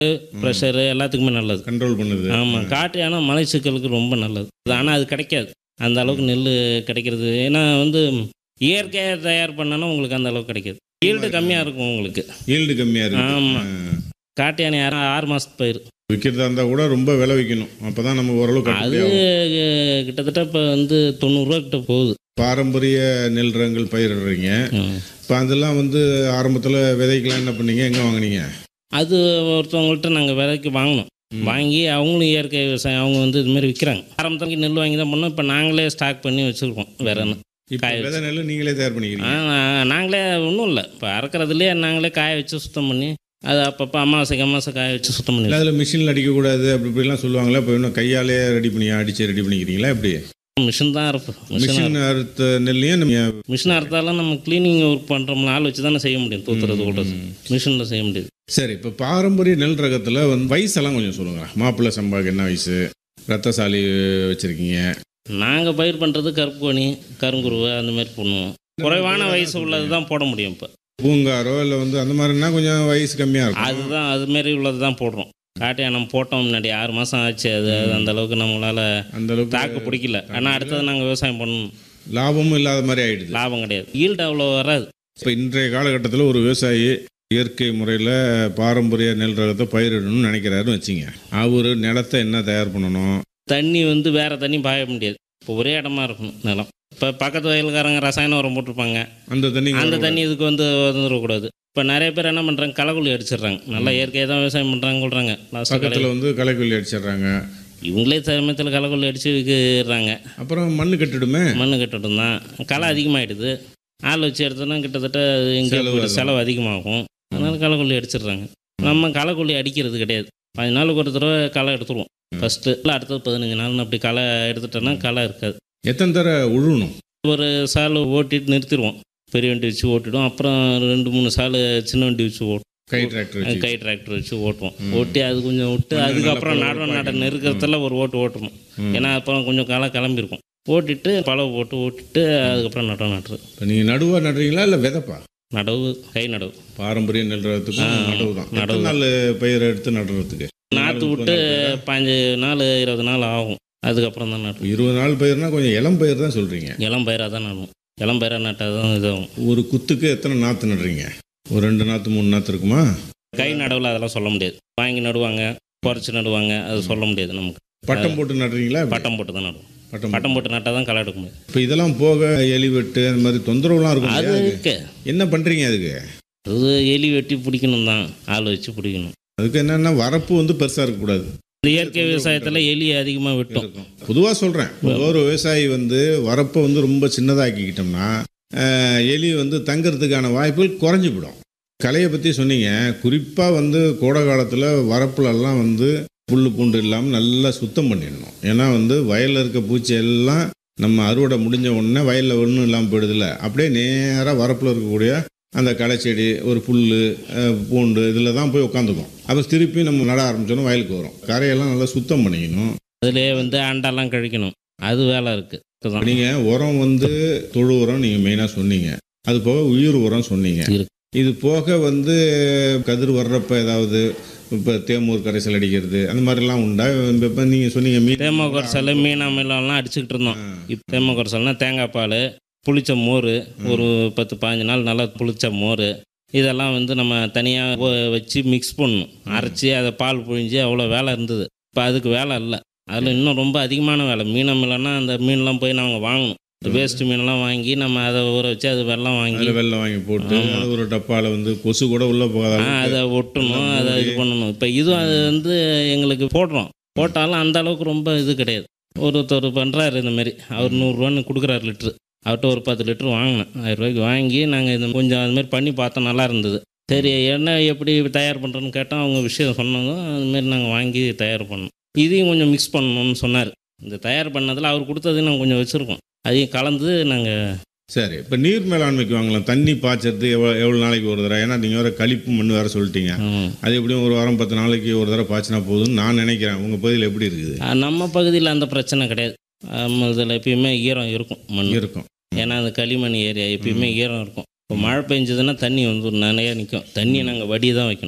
Pressure எல்லாத்துக்குமே நல்லது control பண்ணுது ஆமாம் காட்டு யானை மலை சிக்கலுக்கு ரொம்ப நல்லது ஆனால் அது கிடைக்காது அந்த அளவுக்கு நெல் கிடைக்கிறது ஏன்னா வந்து இயற்கையாக தயார் பண்ணனா உங்களுக்கு அந்த அளவுக்கு கிடைக்காது ஈல்டு கம்மியாக இருக்கும் உங்களுக்கு ஈல்டு கம்மியா இருக்கு ஆமாம் காட்டு யானை ஆறு ஆறு மாதத்து பயிர் விற்கிறதா இருந்தா கூட ரொம்ப விலை விற்கணும் அப்பதான் நம்ம ஓரளவு அது கட்டுப்படி ஆகும். அஹ், கிட்டத்தட்ட இப்போ வந்து தொண்ணூறுரூவா கிட்ட போகுது பாரம்பரிய நெல் ரகங்கள் பயிரிடுறீங்க ம். இப்போ அதெல்லாம் வந்து ஆரம்பத்தில் விதைக்கெல்லாம் என்ன பண்ணீங்க எங்கே வாங்குனீங்க அது ஒருத்தவங்கள்ட்ட நாங்கள் விலைக்கு வாங்கினோம் வாங்கி அவங்களும் இயற்கை விவசாயம் அவங்க வந்து இது மாதிரி விற்கிறாங்க ஆரம்பத்துக்கு நெல் வாங்கி தான் பண்ணோம் இப்போ நாங்களே ஸ்டாக் பண்ணி வச்சுருக்கோம் வேற என்ன இப்போ காய விதை நெல் நீங்களே தயார் பண்ணிக்கிறீங்க ஆ, நாங்களே ஒன்றும் இல்லை இப்போ அறுக்கிறதுலேயே நாங்களே காய வச்சு சுத்தம் பண்ணி அது அப்பப்போ அமாவாசைக்கு அமாவாசை காய வச்சு சுத்தம் பண்ணி இல்லை அதில் மிஷினில் அடிக்கக்கூடாது அப்படி இப்படிலாம் சொல்லுவாங்களே இப்போ இன்னும் கையாலே ரெடி பண்ணி அடித்து ரெடி பண்ணிக்கிறீங்களா எப்படி மிஷின் தான் இருப்போம் மிஷின் மிஷின் அறுத்த நெல்லையும் நம்ம மிஷின் அறுத்தாலும் நம்ம க்ளீனிங் ஒர்க் பண்ணுறோம்ல ஆள் வச்சு தானே செய்ய முடியும் தூத்துறது கூட மிஷினில் செய்ய முடியாது சரி இப்போ பாரம்பரிய நெல் ரகத்தில் வந்து வயசெல்லாம் கொஞ்சம் சொல்லுங்கள் மாப்பிள்ளை சம்பாவுக்கு என்ன வயசு ரத்தசாலி வச்சுருக்கீங்க நாங்கள் பயிர் பண்ணுறது கருப்புக்கோணி கருங்குருவை அந்த மாதிரி பண்ணுவோம் குறைவான வயசு உள்ளது தான் போட முடியும் இப்போ பூங்காரோ இல்லை வந்து அந்த மாதிரினா கொஞ்சம் வயசு கம்மியாக இருக்கும் அதுதான் அது மாதிரி உள்ளது தான் போடுறோம் காட்டு யானை போட்டோம் முன்னாடி ஆறு மாதம் ஆச்சு அது அது அந்த அளவுக்கு நம்மளால் அந்த அளவுக்கு தாக்கு பிடிக்கல ஆனால் அடுத்தது நாங்கள் விவசாயம் பண்ணணும் லாபமும் இல்லாத மாதிரி ஆயிடுது லாபம் கிடையாது ஈல்டு அவ்வளோ வராது இப்போ இன்றைய காலகட்டத்தில் ஒரு விவசாயி இயற்கை முறையில் பாரம்பரிய நெல் ரகத்தை பயிரிடணும்னு நினைக்கிறாருன்னு வச்சுங்க அவர் நிலத்தை என்ன தயார் பண்ணணும் தண்ணி வந்து வேறு தண்ணி பாய முடியாது இப்போ ஒரே இடமா இருக்கணும் நிலம் இப்போ பக்கத்து வயலுக்காரங்க ரசாயன உரம் போட்டிருப்பாங்க அந்த தண்ணி அந்த தண்ணி இதுக்கு வந்து வந்துடக்கூடாது இப்போ நிறைய பேர் என்ன பண்ணுறாங்க களைக்குள்ளி அடிச்சிடுறாங்க நல்லா இயற்கையாக தான் விவசாயம் பண்ணுறாங்க சொல்கிறாங்க லாஸ்ட்டாக கலை பக்கத்தில் வந்து களைக்கொல்லி அடிச்சிடுறாங்க இவங்களே சமயத்தில் களைக்குள்ளி அடித்து விற்கிறாங்க அப்புறம் மண்ணு கட்டுடுமே மண்ணு கட்டட்டும் தான் களை அதிகமாகிடுது ஆள் வச்சு எடுத்தோன்னா கிட்டத்தட்ட இங்கே செலவு போயிட்டு அதிகம். செலவு அதிகமாகும் அதனால களைக்கொல்லி அடிச்சிடுறாங்க நம்ம களைக்கொல்லி அடிக்கிறது கிடையாது பதினஞ்சு நாளுக்கு ஒரு தடவை களை எடுத்துருவோம் ஃபஸ்ட்டு இல்லை அடுத்தது பதினஞ்சு நாள் அப்படி களை எடுத்துட்டோன்னா களை இருக்காது எத்தனை தர உழுணும் ஒரு சால் ஓட்டிட்டு நிறுத்திடுவோம் பெரிய வண்டி வச்சு ஓட்டிடுவோம் அப்புறம் ரெண்டு மூணு சால் சின்ன வண்டி வச்சு ஓட்டுவோம் கை டிராக்டர் வச்சு கை டிராக்டர் வச்சு ஓட்டுவோம் ஓட்டி அது கொஞ்சம் விட்டு அதுக்கப்புறம் நடுவ நட நெருக்கத்தில் ஒரு ஓட்டு ஓட்டணும் ஏன்னா அப்புறம் கொஞ்சம் களை கிளம்பிருக்கும் ஓட்டிட்டு பழவு போட்டு ஓட்டிட்டு அதுக்கப்புறம் நடவு நட்டுறது இப்போ நீங்கள் நடுவா நடுறீங்களா இல்லை விதைப்பா நடவு கை நடவு பாரம்பரிய நெல் ரகத்துக்கும் நடவு தான் எத்தனை நாள் பயிர் எடுத்து நடுறதுக்கு நாற்று விட்டு பாஞ்சு நாள் இருபது நாள் ஆகும் அதுக்கப்புறம் தான் நடுவோம் இருபது நாள் பயிர்னா கொஞ்சம் இளம் பயிர் தான் சொல்கிறீங்க இளம் பயிராக தான் நடுவோம் இளம் பயிராக நட்டால் தான் இதாகும் ஒரு குத்துக்கு எத்தனை நாற்று நடுறீங்க ஒரு ரெண்டு நாற்று மூணு நாற்று இருக்குமா கை நடவில் அதெல்லாம் சொல்ல முடியாது வாங்கி நடுவாங்க குறைச்சி நடுவாங்க அது சொல்ல முடியாது நமக்கு பட்டம் போட்டு நடுறீங்களா பட்டம் போட்டு தான் நடுவோம் பட்டம் பட்டம் போட்டு நட்டால் தான் களை எடுக்க முடியும் இப்போ இதெல்லாம் போக எலி வெட்டு அந்த மாதிரி தொந்தரவுலாம் இருக்கும் அது இல்லையா? இருக்கு என்ன பண்ணுறீங்க அதுக்கு அது எலி வெட்டி பிடிக்கணும் தான் ஆள் வச்சு பிடிக்கணும் அதுக்கு என்னன்னா வரப்பு வந்து பெருசாக இருக்கக்கூடாது இந்த இயற்கை விவசாயத்தில் எலி அதிகமாக வெட்டும் பொதுவாக சொல்கிறேன் ஒரு விவசாயி வந்து வரப்பை வந்து ரொம்ப சின்னதாக்கிக்கிட்டோம்னா ஆஹ், எலி வந்து தங்கறதுக்கான வாய்ப்புகள் குறைஞ்சி போயிடும் கலையை பற்றி சொன்னீங்க குறிப்பாக வந்து கோடை காலத்தில் வரப்புலெல்லாம் வந்து புல் பூண்டு இல்லாமல் நல்லா சுத்தம் பண்ணிடணும் ஏன்னா வந்து வயலில் இருக்க பூச்சி எல்லாம் நம்ம அறுவடை முடிஞ்ச உடனே வயலில் ஒன்றும் இல்லாமல் போயிடுதில்ல அப்படியே நேராக வரப்பில் இருக்கக்கூடிய அந்த களைச்செடி ஒரு புல் பூண்டு இதில் தான் போய் உட்காந்துக்கும் அப்போ திருப்பி நம்ம நட ஆரம்பிச்சோன்னா வயலுக்கு வரும் கரையெல்லாம் நல்லா சுத்தம் பண்ணிக்கணும் அதுலேயே வந்து அண்டெல்லாம் கழிக்கணும் அது வேலை இருக்குது இதுதான் நீங்கள் உரம் வந்து தொழு உரம் நீங்கள் மெயினாக சொன்னீங்க அது போக உயிர் உரம் சொன்னீங்க இருக்கு. இது போக வந்து கதிர் வர்றப்ப ஏதாவது இப்போ தேமூர் கரைசல் அடிக்கிறது அந்த மாதிரிலாம் உண்டா இப்போ நீங்கள் சொன்னீங்க மீன் தேம குறைசல் மீன் அமிலம்லாம் அடிச்சுக்கிட்டு இருந்தோம் இப்போ தேம குறைசல்னா தேங்காய் பால் புளிச்ச மோர் ஒரு பத்து பதினஞ்சு நாள் நல்லா புளிச்ச மோர் இதெல்லாம் வந்து நம்ம தனியாக வச்சு மிக்ஸ் பண்ணணும் அரைச்சி அதை பால் புழிஞ்சு அவ்வளோ வேலை இருந்தது இப்போ அதுக்கு வேலை இல்லை அதில் இன்னும் ரொம்ப அதிகமான வேலை மீன் அமிலம்னா அந்த மீன்லாம் போய் நாங்கள் வாங்கணும் வேஸ்ட் மீன்லாம் வாங்கி நம்ம அதை ஊற வச்சு அது வெள்ளம் வாங்கி அதில் வெள்ளம் வாங்கி போட்டு அது ஒரு டப்பாவில் வந்து கொசு கூட உள்ளே போகாத ஆ, அதை ஒட்டணும் அதை இது பண்ணணும் இப்போ இதுவும் அது வந்து எங்களுக்கு போடுறோம் போட்டாலும் அந்த அளவுக்கு ரொம்ப இது கிடையாது ஒருத்தர் பண்ணுறாரு இந்த மாதிரி அவர் நூறுரூவான்னு கொடுக்குறாரு லிட்ரு அவர்கிட்ட ஒரு பத்து லிட்டர் வாங்கினேன் ஆயிரம் ரூபாய்க்கு வாங்கி நாங்கள் இந்த கொஞ்சம் அது மாதிரி பண்ணி பார்த்தோம் நல்லா இருந்தது சரி என்ன எப்படி தயார் பண்ணுறோன்னு கேட்டால் அவங்க விஷயம் சொன்னதும் அதுமாரி நாங்கள் வாங்கி தயார் பண்ணோம் இதையும் கொஞ்சம் மிக்ஸ் பண்ணணும்னு சொன்னார் இந்த தயார் பண்ணதில் அவர் கொடுத்ததையும் நாங்கள் கொஞ்சம் வச்சுருக்கோம் அதையும் கலந்து நாங்கள் சரி இப்போ நீர் மேலாண்மைக்கு வாங்கலாம் தண்ணி பாய்ச்சறது எவ்வளோ எவ்வளோ நாளைக்கு ஒரு தடவை ஏன்னா நீங்கள் வேறு கழிப்பு மண் வேறு சொல்லிட்டீங்க அது எப்படியும் ஒரு வாரம் பத்து நாளைக்கு ஒரு தடவை பாய்ச்சினா போதும்னு நான் நினைக்கிறேன் உங்கள் பகுதியில் எப்படி இருக்குது நம்ம பகுதியில் அந்த பிரச்சனை கிடையாது நம்ம இதில் எப்பயுமே ஈரம் இருக்கும் மண் இருக்கும் ஏன்னா அந்த களிமண் ஏரியா எப்பயுமே ஈரம் இருக்கும் இப்போ மழை பெஞ்சதுன்னா தண்ணி வந்து நிறைய நிற்கும் தண்ணியை நாங்கள் வடி தான் வைக்கணும்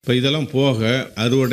இப்போ இதெல்லாம் போக அறுவடை